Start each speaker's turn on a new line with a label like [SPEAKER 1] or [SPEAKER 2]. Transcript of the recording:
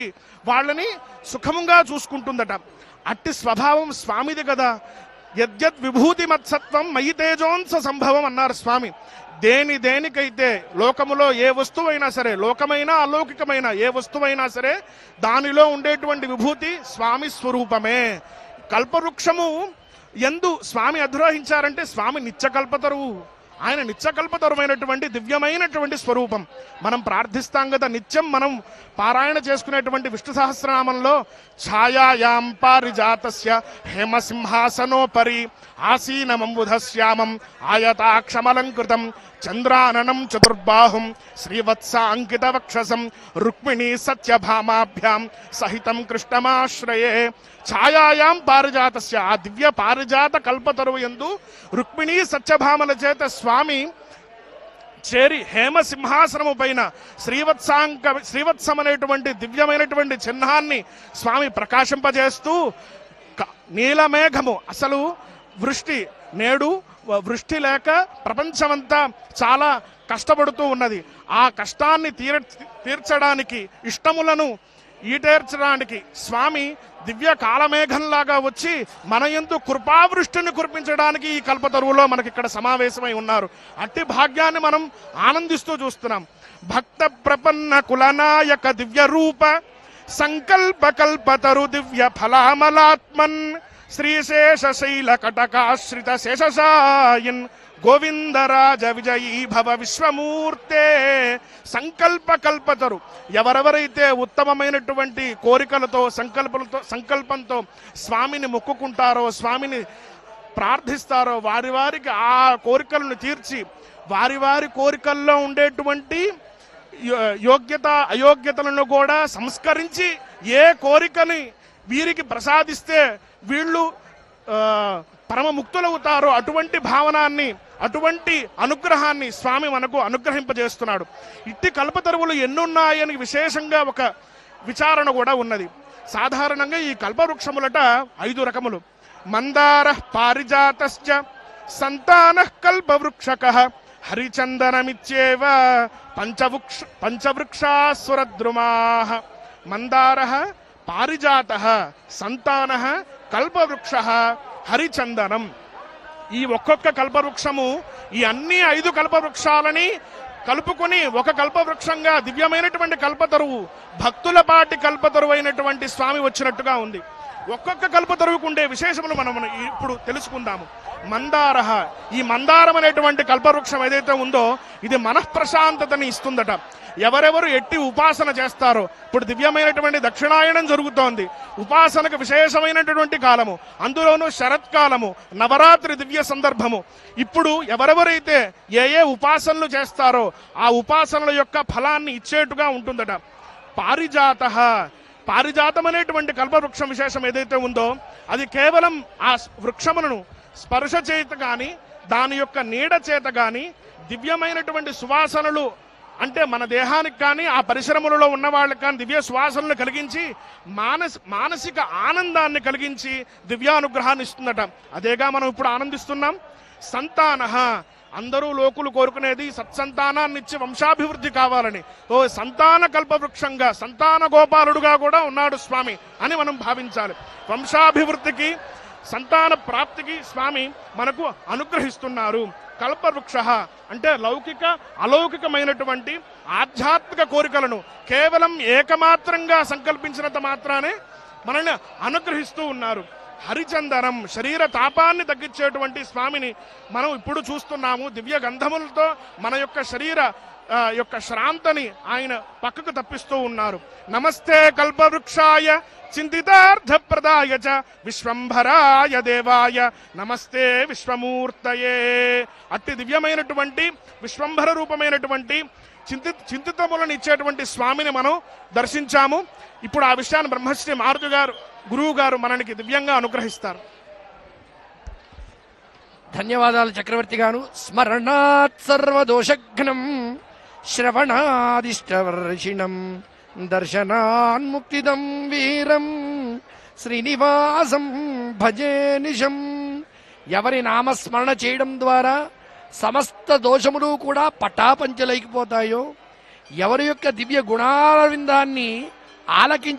[SPEAKER 1] వాళ్ళని సుఖముగా చూసుకుంటుందట అట్టి స్వభావం స్వామిది కదా యద్యద్ విభూతి మత్సత్వం మయి తేజోంస సంభవం అన్నారు స్వామి దేని దేనికైతే లోకములో ఏ వస్తువైనా సరే లోకమైనా అలౌకికమైన ఏ వస్తువైనా సరే దానిలో ఉండేటువంటి విభూతి స్వామి స్వరూపమే కల్పవృక్షము ఎందు స్వామి అధిరోహించారంటే స్వామి నిత్యకల్పతరువు ఆయన నిత్యకల్పతరుమైనటువంటి దివ్యమైనటువంటి స్వరూపం మనం ప్రార్థిస్తాం కదా నిత్యం మనం పారాయణ చేసుకునేటువంటి విష్ణు సహస్రనామంలో ఛాయాయాం పారిజాతస్య హేమసింహాసనోపరి ఆసీనమంబుధశ్యామం ఆయతాక్షమలంకృతం చంద్రాననం చతుర్బాహుం శ్రీవత్స అంకిత వక్షసం రుక్మిణీ సత్యభామాభ్యాం సహితం కృష్ణమాశ్రయే ఛాయాయాం పారిజాతస్య ఆ దివ్య పారిజాత కల్పతరువు ఎందు రుక్మిణీ సత్యభామల చేత స్వామి చేరి హేమ సింహాసనము పైన శ్రీవత్సాంక శ్రీవత్సం అనేటువంటి దివ్యమైనటువంటి చిహ్నాన్ని స్వామి ప్రకాశింపజేస్తూ క- నీలమేఘము అసలు వృష్టి నేడు వ- వృష్టి లేక ప్రపంచమంతా చాలా కష్టపడుతూ ఉన్నది ఆ కష్టాన్ని తీర తీర్చడానికి ఇష్టములను ఈటేర్చడానికి స్వామి దివ్య కాలమేఘంలాగా వచ్చి మన ఎందు కృపావృష్టిని కురిపించడానికి ఈ కల్పతరువులో మనకి ఇక్కడ సమావేశమై ఉన్నారు అట్టి భాగ్యాన్ని మనం ఆనందిస్తూ చూస్తున్నాం భక్త ప్రపన్న కులనాయక దివ్య రూప సంకల్ప కల్పతరు దివ్య ఫలామలాత్మన్ శ్రీశేష శైల కటకాశ్రిత శేషసాయన్ గోవిందరాజ విజయీ భవ విశ్వమూర్తే సంకల్ప కల్పతరు ఎవరెవరైతే ఉత్తమమైనటువంటి కోరికలతో సంకల్పంతో సంకల్పంతో స్వామిని మొక్కుకుంటారో స్వామిని ప్రార్థిస్తారో వారి వారికి ఆ కోరికలను తీర్చి వారి వారి కోరికల్లో ఉండేటువంటి యో- యోగ్యత అయోగ్యతలను కూడా సంస్కరించి ఏ కోరికని వీరికి ప్రసాదిస్తే వీళ్ళు ఆ, పరమ ముక్తులవుతారో అటువంటి భావనాన్ని అటువంటి అనుగ్రహాన్ని స్వామి మనకు అనుగ్రహింపజేస్తున్నాడు ఇట్టి కల్పతరువులు ఎన్నున్నాయని విశేషంగా ఒక విచారణ కూడా ఉన్నది సాధారణంగా ఈ కల్పవృక్షములట ఐదు రకములు మందార పారిజాతశ్చ సంతాన కల్పవృక్షక హరిచందనమిచ్చేవ పంచవృక్ష పంచవృక్షాసురద్రుమా మందార పారిజాత సంతాన కల్పవృక్ష హరిచందనం ఈ ఒక్కొక్క కల్పవృక్షము ఈ అన్ని ఐదు కల్పవృక్షాలని కలుపుకొని ఒక కల్పవృక్షంగా దివ్యమైనటువంటి కల్పతరువు భక్తుల పాటి కల్పతరువు అయినటువంటి స్వామి వచ్చినట్టుగా ఉంది ఒక్కొక్క కల్పతరువుకు ఉండే విశేషములు మనం మనం ఇప్పుడు తెలుసుకుందాము మందార ఈ మందారం అనేటువంటి కల్పవృక్షం ఏదైతే ఉందో ఇది మనఃప్రశాంతతని ఇస్తుందట ఎవరెవరు ఎట్టి ఉపాసన చేస్తారో ఇప్పుడు దివ్యమైనటువంటి దక్షిణాయనం జరుగుతోంది ఉపాసనకు విశేషమైనటువంటి కాలము అందులోనూ శరత్కాలము నవరాత్రి దివ్య సందర్భము ఇప్పుడు ఎవరెవరైతే ఏ ఏ ఉపాసనలు చేస్తారో ఆ ఉపాసనల యొక్క ఫలాన్ని ఇచ్చేట్టుగా ఉంటుందట పారిజాత పారిజాతం అనేటువంటి కల్పవృక్షం విశేషం ఏదైతే ఉందో అది కేవలం ఆ వృక్షములను స్పర్శ చేత గాని దాని యొక్క నీడ చేత గాని దివ్యమైనటువంటి సువాసనలు అంటే మన దేహానికి కానీ ఆ పరిశ్రమలలో ఉన్న వాళ్ళకి కానీ దివ్య సువాసనలు కలిగించి మానస్ మానసిక ఆనందాన్ని కలిగించి దివ్యానుగ్రహాన్ని ఇస్తుందట అదేగా మనం ఇప్పుడు ఆనందిస్తున్నాం సంతాన అందరూ లోకులు కోరుకునేది సత్సంతానాన్ని ఇచ్చి వంశాభివృద్ధి కావాలని ఓ సంతాన కల్పవృక్షంగా సంతాన గోపాలుడుగా కూడా ఉన్నాడు స్వామి అని మనం భావించాలి వంశాభివృద్ధికి సంతాన ప్రాప్తికి స్వామి మనకు అనుగ్రహిస్తున్నారు కల్పవృక్ష అంటే లౌకిక అలౌకికమైనటువంటి ఆధ్యాత్మిక కోరికలను కేవలం ఏకమాత్రంగా సంకల్పించినంత మాత్రానే మనల్ని అనుగ్రహిస్తూ ఉన్నారు హరిచందనం శరీర తాపాన్ని తగ్గించేటువంటి స్వామిని మనం ఇప్పుడు చూస్తున్నాము దివ్య గంధములతో మన యొక్క శరీర ఆ, యొక్క శ్రాంతని ఆయన పక్కకు తప్పిస్తూ ఉన్నారు నమస్తే కల్పవృక్షాయ చింతితార్థప్రదాయ చ విశ్వంభరాయ దేవాయ నమస్తే విశ్వమూర్తయే అట్టి దివ్యమైనటువంటి విశ్వంభర రూపమైనటువంటి చింతి చింతితములను ఇచ్చేటువంటి స్వామిని మనం దర్శించాము ఇప్పుడు ఆ విషయాన్ని బ్రహ్మశ్రీ మారుతి గారు గురువు గారు మనకి దివ్యంగా అనుగ్రహిస్తారు
[SPEAKER 2] ధన్యవాదాలు చక్రవర్తి గారు స్మరణాత్ సర్వదోషఘ్నం శ్రవణాదిష్టవర్షిణం దర్శనాన్ముక్తిదం వీరం శ్రీనివాసం భజే నిశం ఎవరి నామస్మరణ చేయడం ద్వారా సమస్త దోషములు కూడా పటాపంచలైకిపోతాయో ఎవరి యొక్క దివ్య గుణారవిందాన్ని ఆలకించి